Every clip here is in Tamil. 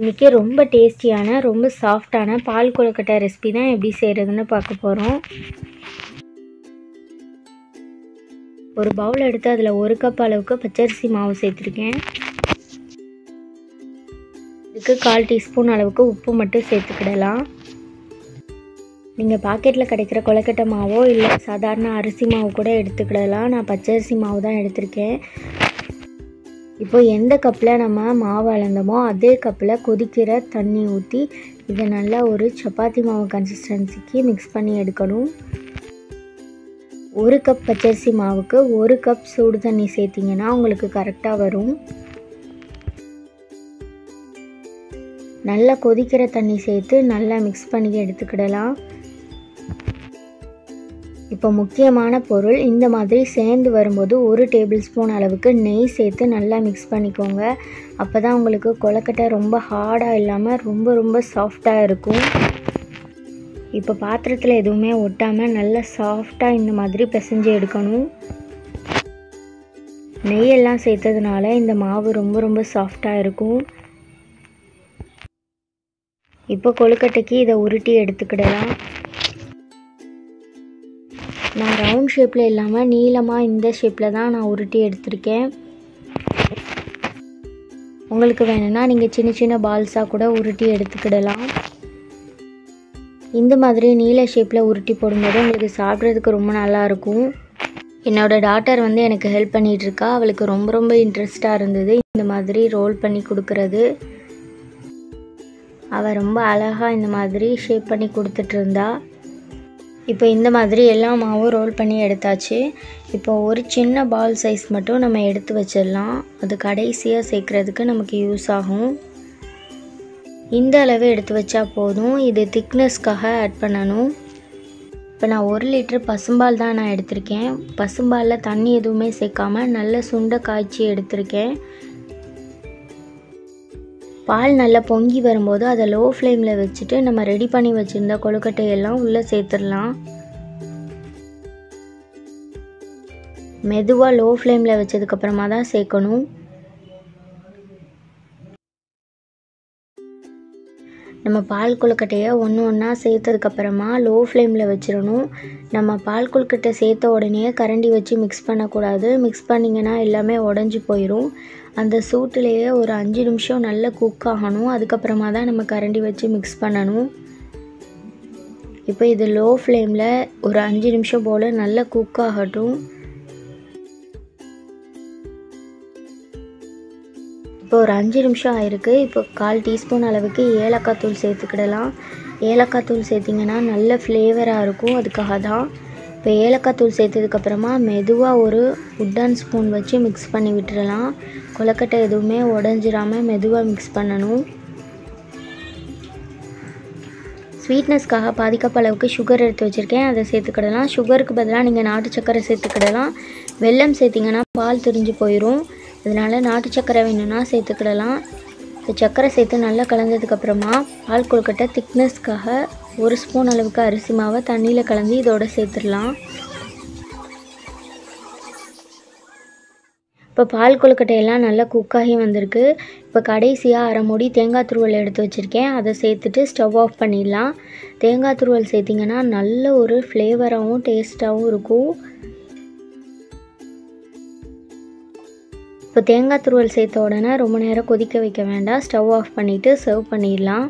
இன்றைக்கி ரொம்ப டேஸ்டியான ரொம்ப சாஃப்டான பால் கொழுக்கட்டை ரெசிபி தான் எப்படி செய்கிறதுன்னு பார்க்க போகிறோம் ஒரு பவுல் எடுத்து அதில் ஒரு கப் அளவுக்கு பச்சரிசி மாவு சேர்த்துருக்கேன் இதுக்கு கால் டீஸ்பூன் அளவுக்கு உப்பு மட்டும் சேர்த்துக்கிடலாம் நீங்கள் பாக்கெட்டில் கிடைக்கிற கொழுக்கட்டை மாவோ இல்லை சாதாரண அரிசி மாவு கூட எடுத்துக்கிடலாம் நான் பச்சரிசி மாவு தான் எடுத்திருக்கேன் இப்போ எந்த கப்பில் நம்ம மாவு அளந்தோமோ அதே கப்பில் கொதிக்கிற தண்ணி ஊற்றி இதை நல்லா ஒரு சப்பாத்தி மாவு கன்சிஸ்டன்சிக்கு மிக்ஸ் பண்ணி எடுக்கணும் ஒரு கப் பச்சரிசி மாவுக்கு ஒரு கப் சூடு தண்ணி சேர்த்திங்கன்னா உங்களுக்கு கரெக்டாக வரும் நல்லா கொதிக்கிற தண்ணி சேர்த்து நல்லா மிக்ஸ் பண்ணி எடுத்துக்கிடலாம் இப்போ முக்கியமான பொருள் இந்த மாதிரி சேர்ந்து வரும்போது ஒரு டேபிள் ஸ்பூன் அளவுக்கு நெய் சேர்த்து நல்லா மிக்ஸ் பண்ணிக்கோங்க அப்போ தான் உங்களுக்கு கொலக்கட்டை ரொம்ப ஹார்டாக இல்லாமல் ரொம்ப ரொம்ப சாஃப்டாக இருக்கும் இப்போ பாத்திரத்தில் எதுவுமே ஒட்டாமல் நல்லா சாஃப்டாக இந்த மாதிரி பிசைஞ்சு எடுக்கணும் நெய்யெல்லாம் சேர்த்ததுனால இந்த மாவு ரொம்ப ரொம்ப சாஃப்டாக இருக்கும் இப்போ கொழுக்கட்டைக்கு இதை உருட்டி எடுத்துக்கிடலாம் நான் ரவுண்ட் ஷேப்பில் இல்லாமல் நீளமாக இந்த ஷேப்பில் தான் நான் உருட்டி எடுத்திருக்கேன் உங்களுக்கு வேணும்னா நீங்கள் சின்ன சின்ன பால்ஸாக கூட உருட்டி எடுத்துக்கிடலாம் இந்த மாதிரி நீல ஷேப்பில் உருட்டி போடும்போது உங்களுக்கு சாப்பிட்றதுக்கு ரொம்ப நல்லாயிருக்கும் என்னோடய டாட்டர் வந்து எனக்கு ஹெல்ப் பண்ணிகிட்ருக்கா அவளுக்கு ரொம்ப ரொம்ப இன்ட்ரெஸ்டாக இருந்தது இந்த மாதிரி ரோல் பண்ணி கொடுக்கறது அவள் ரொம்ப அழகாக இந்த மாதிரி ஷேப் பண்ணி கொடுத்துட்ருந்தா இப்போ இந்த மாதிரி எல்லா மாவும் ரோல் பண்ணி எடுத்தாச்சு இப்போ ஒரு சின்ன பால் சைஸ் மட்டும் நம்ம எடுத்து வச்சிடலாம் அது கடைசியாக சேர்க்குறதுக்கு நமக்கு யூஸ் ஆகும் இந்த அளவு எடுத்து வச்சா போதும் இது திக்னஸ்க்காக ஆட் பண்ணணும் இப்போ நான் ஒரு லிட்டர் பசும்பால் தான் நான் எடுத்திருக்கேன் பசும்பாலில் தண்ணி எதுவுமே சேர்க்காம நல்ல சுண்டை காய்ச்சி எடுத்திருக்கேன் பால் நல்லா பொங்கி வரும்போது அதை லோ ஃப்ளேமில் வச்சுட்டு நம்ம ரெடி பண்ணி வச்சுருந்த கொழுக்கட்டையெல்லாம் உள்ளே சேர்த்துடலாம் மெதுவாக லோ ஃப்ளேமில் வச்சதுக்கப்புறமா தான் சேர்க்கணும் நம்ம பால் கொழுக்கட்டையை ஒன்று ஒன்றா சேர்த்ததுக்கப்புறமா லோ ஃப்ளேமில் வச்சிடணும் நம்ம பால் கொழுக்கட்டை சேர்த்த உடனே கரண்டி வச்சு மிக்ஸ் பண்ணக்கூடாது மிக்ஸ் பண்ணிங்கன்னா எல்லாமே உடஞ்சி போயிடும் அந்த சூட்டுலேயே ஒரு அஞ்சு நிமிஷம் நல்லா குக் ஆகணும் அதுக்கப்புறமா தான் நம்ம கரண்டி வச்சு மிக்ஸ் பண்ணணும் இப்போ இது லோ ஃப்ளேமில் ஒரு அஞ்சு நிமிஷம் போல் நல்லா குக் ஆகட்டும் இப்போ ஒரு அஞ்சு நிமிஷம் ஆயிருக்கு இப்போ கால் டீஸ்பூன் அளவுக்கு ஏலக்காய் தூள் சேர்த்துக்கிடலாம் ஏலக்காய் தூள் சேர்த்திங்கன்னா நல்ல ஃப்ளேவராக இருக்கும் அதுக்காக தான் இப்போ ஏலக்காய் தூள் சேர்த்ததுக்கப்புறமா மெதுவாக ஒரு உட்டன் ஸ்பூன் வச்சு மிக்ஸ் பண்ணி விட்டுறலாம் கொலக்கட்டை எதுவுமே உடஞ்சிராமல் மெதுவாக மிக்ஸ் பண்ணணும் ஸ்வீட்னஸ்க்காக பாதி கப் அளவுக்கு சுகர் எடுத்து வச்சுருக்கேன் அதை சேர்த்துக்கிடலாம் சுகருக்கு பதிலாக நீங்கள் நாட்டு சக்கரை சேர்த்துக்கிடலாம் வெல்லம் சேர்த்திங்கன்னா பால் திரிஞ்சு போயிடும் அதனால் நாட்டு சக்கரை வேணும்னா சேர்த்துக்கிடலாம் இப்போ சக்கரை சேர்த்து நல்லா கலந்ததுக்கப்புறமா பால் கொழுக்கட்டை திக்னஸ்க்காக ஒரு ஸ்பூன் அளவுக்கு அரிசி மாவை தண்ணியில் கலந்து இதோட சேர்த்துடலாம் இப்போ பால் கொழுக்கட்டையெல்லாம் நல்லா குக்காகி வந்திருக்கு இப்போ கடைசியாக அரை மூடி தேங்காய் துருவல் எடுத்து வச்சுருக்கேன் அதை சேர்த்துட்டு ஸ்டவ் ஆஃப் பண்ணிடலாம் தேங்காய் துருவல் சேர்த்திங்கன்னா நல்ல ஒரு ஃப்ளேவராகவும் டேஸ்ட்டாகவும் இருக்கும் இப்போ தேங்காய் துருவல் சேர்த்த உடனே ரொம்ப நேரம் கொதிக்க வைக்க வேண்டாம் ஸ்டவ் ஆஃப் பண்ணிவிட்டு சர்வ் பண்ணிடலாம்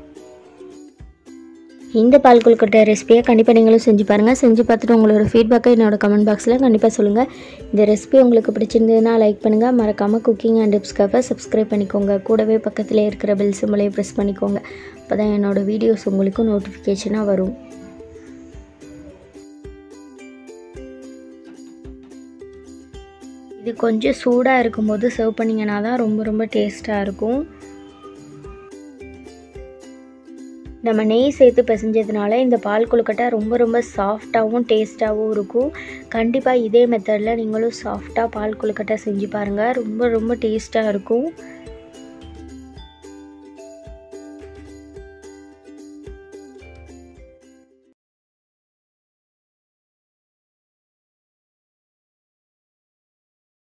இந்த பால் கொழுக்கட்டை ரெசிபியை கண்டிப்பாக நீங்களும் செஞ்சு பாருங்கள் செஞ்சு பார்த்துட்டு உங்களோட ஃபீட்பேக்கை என்னோடய கமெண்ட் பாக்ஸில் கண்டிப்பாக சொல்லுங்கள் இந்த ரெசிபி உங்களுக்கு பிடிச்சிருந்ததுன்னா லைக் பண்ணுங்கள் மறக்காமல் குக்கிங் அண்ட் டிப்ஸ்க்காக சப்ஸ்கிரைப் பண்ணிக்கோங்க கூடவே பக்கத்தில் இருக்கிற பெல் சிம்பிளையும் ப்ரெஸ் பண்ணிக்கோங்க அப்போ தான் என்னோடய வீடியோஸ் உங்களுக்கு நோட்டிஃபிகேஷனாக வரும் இது கொஞ்சம் சூடாக இருக்கும்போது சர்வ் பண்ணிங்கன்னா தான் ரொம்ப ரொம்ப டேஸ்ட்டாக இருக்கும் நம்ம நெய் சேர்த்து பிசைஞ்சதுனால இந்த பால் கொழுக்கட்டை ரொம்ப ரொம்ப சாஃப்டாகவும் டேஸ்ட்டாகவும் இருக்கும் கண்டிப்பாக இதே மெத்தடில் நீங்களும் சாஃப்டாக பால் கொழுக்கட்டை செஞ்சு பாருங்கள் ரொம்ப ரொம்ப டேஸ்ட்டாக இருக்கும்